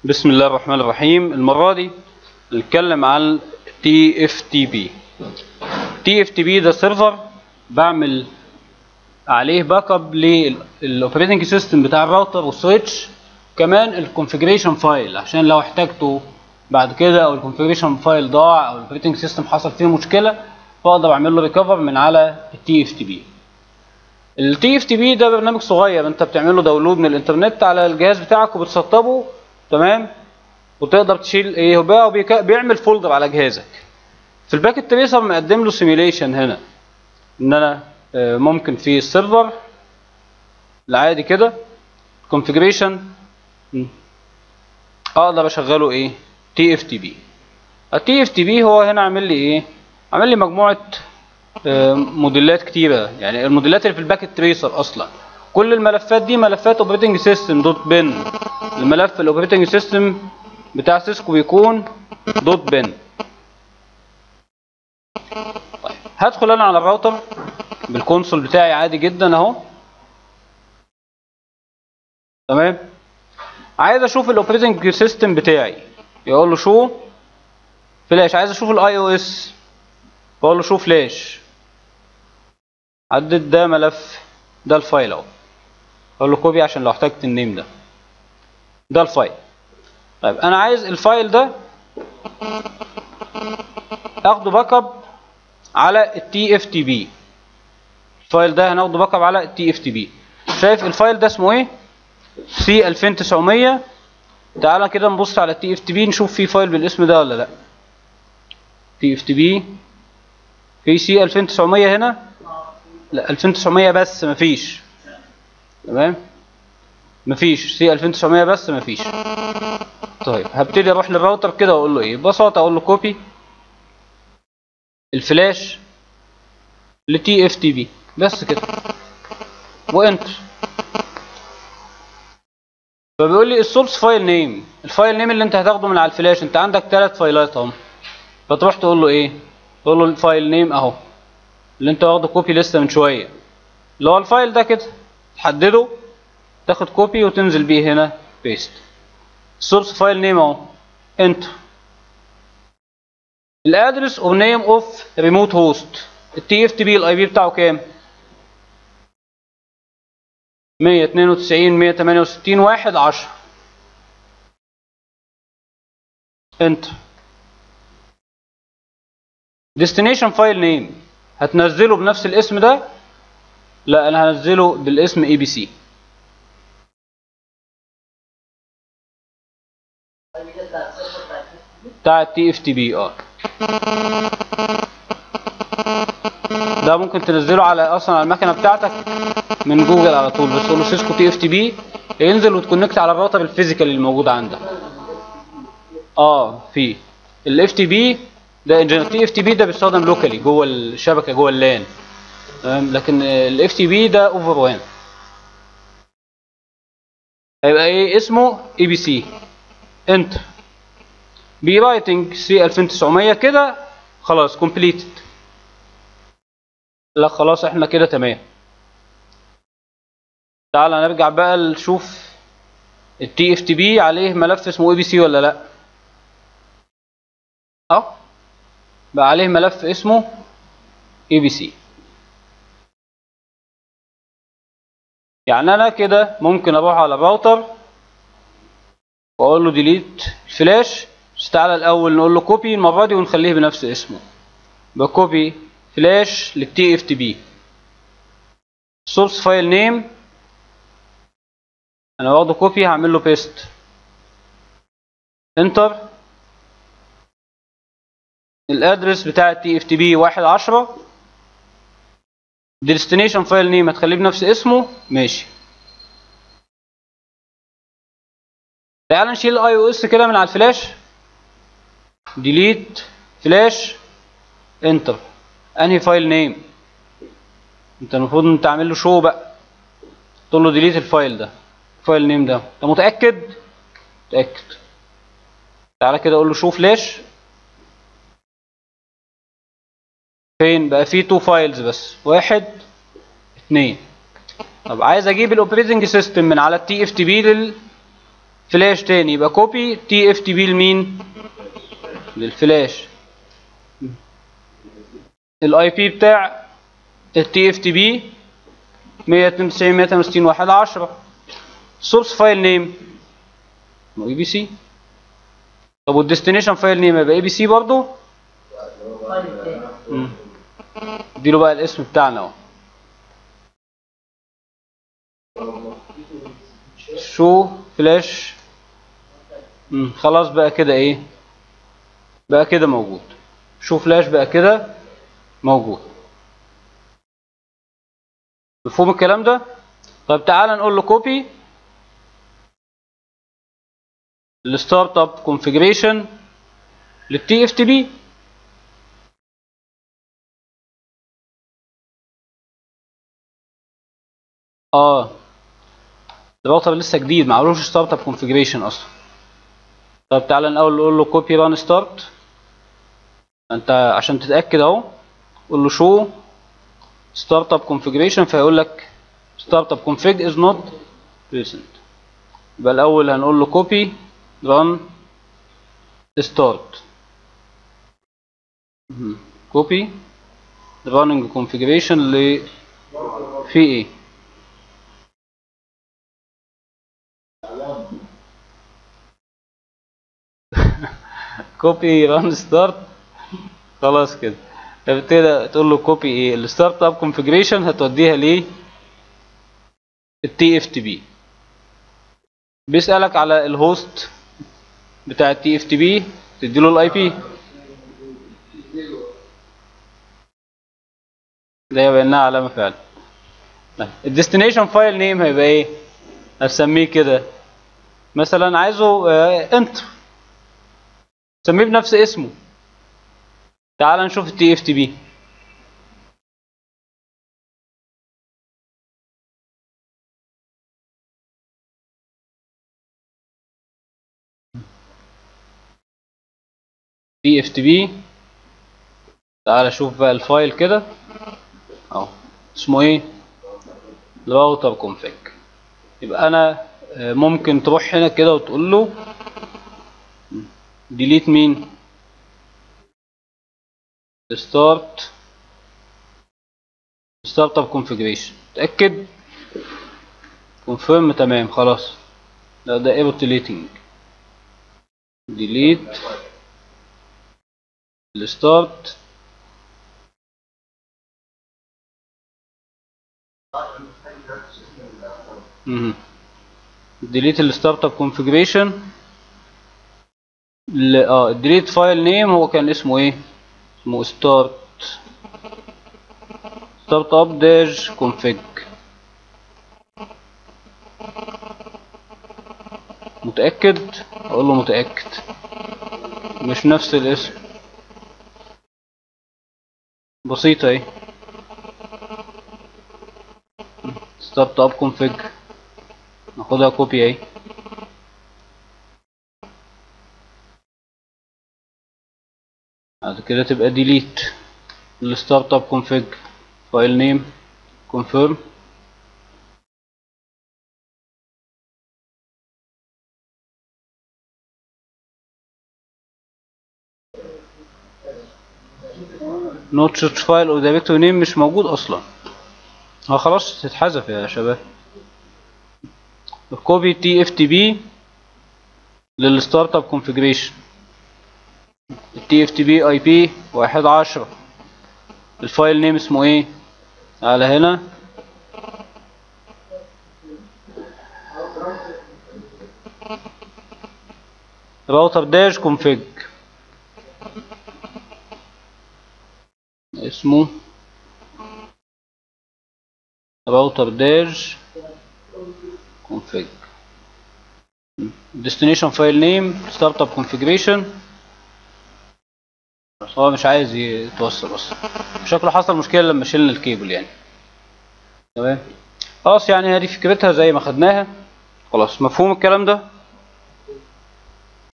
بسم الله الرحمن الرحيم المرة دي نتكلم عن تي اف تي بي تي اف تي بي ده سيرفر بعمل عليه باك اب للاوبريتنج سيستم بتاع الراوتر والسويتش كمان الكونفيجريشن فايل عشان لو احتاجته بعد كده او الكونفيجريشن فايل ضاع او الاوبريتنج سيستم حصل فيه مشكله فاقدر اعمل له ريكفر من على التي اف تي بي التي اف تي بي ده برنامج صغير انت بتعمل له داونلود من الانترنت على الجهاز بتاعك وبتسطبه تمام وتقدر تشيل ايه وبقى وبيك- بيعمل فولدر على جهازك في الباكت تريسر مقدم له سيميليشن هنا ان انا آه، ممكن في السيرفر العادي كده كونفيجريشن اقدر اشغله ايه تي اف تي بي التي اف تي بي هو هنا عامل لي ايه عامل لي مجموعه آه، موديلات كتيره يعني الموديلات اللي في الباكت تريسر اصلا كل الملفات دي ملفات اوبريتنج سيستم دوت بن الملف الاوبريتنج سيستم بتاع سيسكو بيكون دوت بن طيب هدخل انا على الراوتر بالكونسول بتاعي عادي جدا اهو تمام عايز اشوف الاوبريتنج سيستم بتاعي يقول له شو فلاش عايز اشوف الاي او اس بقول له شو فلاش عدد ده ملف ده الفايل اهو اقول له كوبي عشان لو احتجت النيم ده ده الفايل طيب انا عايز الفايل ده اخده باك اب على التي اف تي بي الفايل ده هناخده باك اب على التي اف تي بي شايف الفايل ده اسمه ايه سي 2900 تعالى كده نبص على التي اف تي بي نشوف في فايل بالاسم ده ولا لا تي اف تي بي في سي 2900 هنا لا 2900 بس مفيش تمام مفيش سي 2900 بس مفيش طيب هبتدي اروح للراوتر كده واقول له ايه ببساطه اقول له كوبي الفلاش لتي اف تي بي بس كده وانتر فبيقول لي السورس فايل نيم الفايل نيم اللي انت هتاخده من على الفلاش انت عندك ثلاث فايلات اهم فتروح تقول له ايه تقول له الفايل نيم اهو اللي انت واخده كوبي لسه من شويه اللي هو الفايل ده كده تحدده تاخد كوبي وتنزل بيه هنا بيست السورس فايل نيم اهو انتر الادرس او نيم اوف ريموت هوست التي اف تي بي الاي بي بتاعه كام 192 168 1 10 انتر ديستنيشن فايل نيم هتنزله بنفس الاسم ده لا انا هنزله بالاسم اي بي سي بتاع التي اف تي بي اه ده ممكن تنزله على اصلا على المكنه بتاعتك من جوجل على طول بس تقول له سيسكو تي اف تي بي ينزل وتكونكت على الراوتر الفيزيكال اللي موجود عندك اه في الاف تي بي ده التي اف تي بي ده بيستخدم لوكالي جوه الشبكه جوه اللان تمام لكن الاف تي بي ده اوفر وان هيبقى ايه اسمه اي بي سي انتر بي رايتنج سي 2900 كده خلاص كومبليتد لا خلاص احنا كده تمام تعال نرجع بقى نشوف التي اف تي بي عليه ملف اسمه اي بي سي ولا لا اه بقى عليه ملف اسمه اي بي سي يعني انا كده ممكن اروح على الراوتر واقول له ديليت الفلاش بس تعالى الاول نقول له كوبي المره دي ونخليه بنفس اسمه بكوبي فلاش للتي اف تي بي سورس فايل نيم انا واخده كوبي هعمل له بيست انتر الادرس بتاع التي اف تي بي 1 10 ديستنيشن فايل نيم هتخليه بنفس اسمه ماشي تعال نشيل الاي او اس كده من على الفلاش ديليت فلاش انتر انهي فايل نيم انت المفروض انت تعمل له شو بقى تقول له ديليت الفايل ده الفايل نيم ده انت متاكد متاكد تعالى كده اقول له شو فلاش فين بقى فيه تو فايلز بس واحد اتنين طب عايز اجيب الاوبريتنج سيستم من على التي اف تي بي لل فلاش تاني يبقى كوبي تي اف تي بي لمين للفلاش الاي بي بتاع التي اف تي بي 192 168 1 10 سورس فايل نيم اي بي سي طب والديستنيشن فايل نيم يبقى اي بي سي برضه الفايل التاني مم. اديله بقى الاسم بتاعنا اهو شو فلاش مم. خلاص بقى كده ايه بقى كده موجود شو فلاش بقى كده موجود مفهوم الكلام ده طب تعالى نقول له كوبي الستارت اب كونفيجريشن للتي اف تي بي اه الراوتر لسه جديد ما عملوش ستارت اب كونفيجريشن اصلا طب تعالى الاول نقول له كوبي ران ستارت انت عشان تتاكد اهو قول له شو ستارت اب كونفيجريشن فيقول لك ستارت اب config is not present يبقى الاول هنقول له كوبي ران ستارت كوبي running configuration ل في ايه كوبي ران ستارت خلاص كده تبتدي تقول له كوبي ايه الستارت اب كونفيجريشن هتوديها ليه التي اف تي بي بيسالك على الهوست بتاع التي اف تي بي تديله الاي بي ده يبقى انها علامه فعلا الديستنيشن فايل نيم هيبقى ايه هسميه كده مثلا عايزه انتر سميه بنفس اسمه تعال نشوف التي اف تي بي تي اف تي بي تعال شوف بقى الفايل كده اهو اسمه ايه راوتر كونفيج يبقى انا آه، ممكن تروح هنا كده وتقول له ديليت مين ستارت ستارت اب كونفيجريشن تاكد كونفيرم تمام خلاص لا ده ايرور ديليتنج ديليت الستارت ديليت الستارت اب كونفيجريشن اه الديليت فايل نيم هو كان اسمه ايه اسمه ستارت ستارت اب داش كونفيج متأكد اقول له متأكد مش نفس الاسم بسيطة اهي ستارت اب كونفيج ناخدها كوبي اهي بعد كده تبقى ديليت الستارت اب كونفيج فايل نيم كونفيرم نوت شيرش فايل او دايركتوري نيم مش موجود اصلا اه خلاص تتحذف يا شباب كوبي تي اف تي بي للستارت اب كونفيجريشن التي اف تي بي اي بي واحد عشرة الفايل نيم اسمه ايه على هنا راوتر داش كونفيج اسمه راوتر داش config destination file name startup configuration بس هو مش عايز يتوصل اصلا شكله حصل مشكله لما شلنا الكيبل يعني تمام خلاص يعني هذه فكرتها زي ما خدناها خلاص مفهوم الكلام ده